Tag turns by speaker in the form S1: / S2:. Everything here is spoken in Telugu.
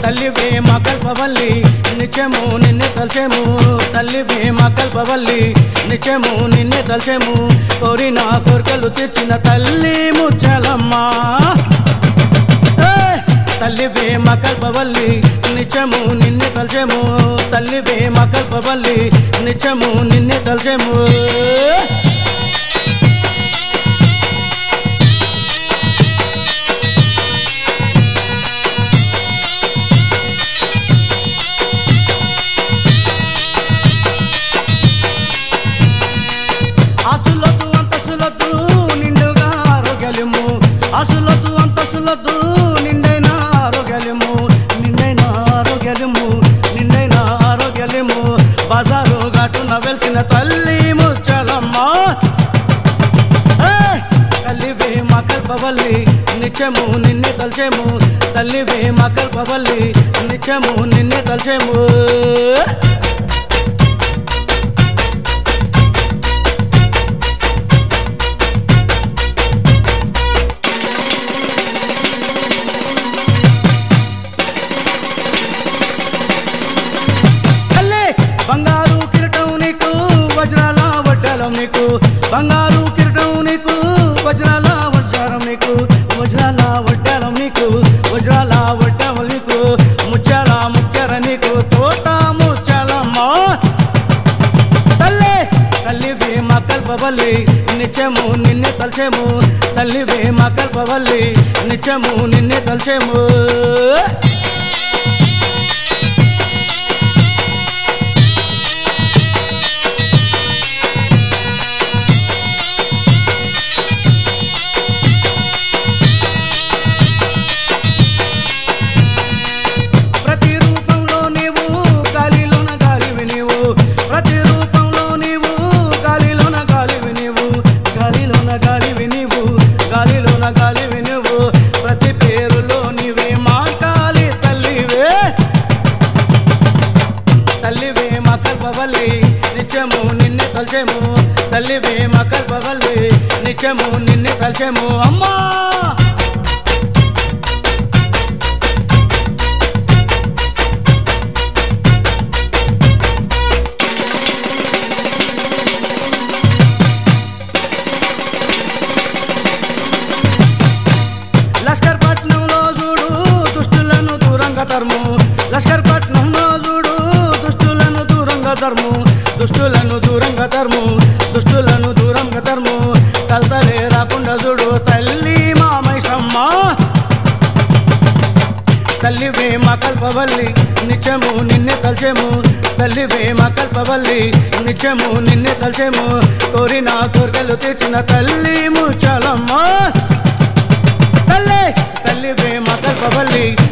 S1: తల్లివే మా కల్పవల్లి నిత్యము నిన్నే తలచేము తల్లివే మా కల్పవల్లి నిత్యము నిన్నే తలచేము కోరిన కోరికలు తీర్చిన తల్లి ముచ్చలమ్మ ఏయ్! తల్లివే మా కల్పవల్లి నిత్యము నిన్నే తలచేము తల్లివే మా కల్పవల్లి నిత్యము నిన్నే తలచేము ఆసులదు అంతసులదు నిండుగా ఆరోగ్యము ఆసులదు అంతసులదు నిండైన ఆరోగ్యము నిండైన ఆరోగ్యము నిండైన ఆరోగ్యము బజారు ఘాటున వెలిసిన తల్లి ముచ్చలమ్మ ఏయ్! తల్లివే మా కల్పవల్లి నిత్యము నిన్నే తలచేము తల్లివే మా కల్పవల్లి నిత్యము నిన్నే తలచేము తల్లి బంగారు కిరీటం నీకు వజ్రాల వడ్డాలం నీకు బంగారు కిరీటం నీకు వజ్రాల వడ్డారం నీకు వజ్రాల వడ్డారం నీకు వజ్రాల వడ్డారం నీకు ముత్యాల ముత్యార నీకు తోట ముత్యాలమ్మ తల్లి తల్లివే మా కల్పవల్లి నిత్యము నిన్నే తలచేము తల్లివే మా కల్పవల్లి నిత్యము నిన్నే తలచేము ప్రతి రూపంలో నీవు గాలిలోన గాలివి నీవు ప్రతి రూపంలో నీవు గాలిలోన గాలివి నీవు గాలిలోన గాలివి నీవు గాలిలోన గాలివి నీవు ప్రతి పేరులో నీవే మా కాలి తల్లివే తల్లివే మా కల్పవల్లి నిత్యము నిన్నే తలచేము తల్లివే మా కల్పవల్లి నిత్యము నిన్నే తలచేము అమ్మా లష్కర్ పట్నంలో చూడు దుష్టులను దూరంగా తరుము లష్కర్ పట్నంలో చూడు దుష్టులను దూరంగా తరుము దుష్టులను దూరంగా తరుము దుష్టులను దూరంగా తరుము కలతలే రాకుండా చూడు తల్లి మామైసమ్మ తల్లివే మా కల్పవల్లి నిత్యము నిన్నే తలచేము తల్లివే మా కల్పవల్లి నిత్యము నిన్నే తలచేము కోరిన కోరికలు తీర్చిన తల్లి ముచ్చాలమ్మ తల్లి తల్లివే మా కల్పవల్లి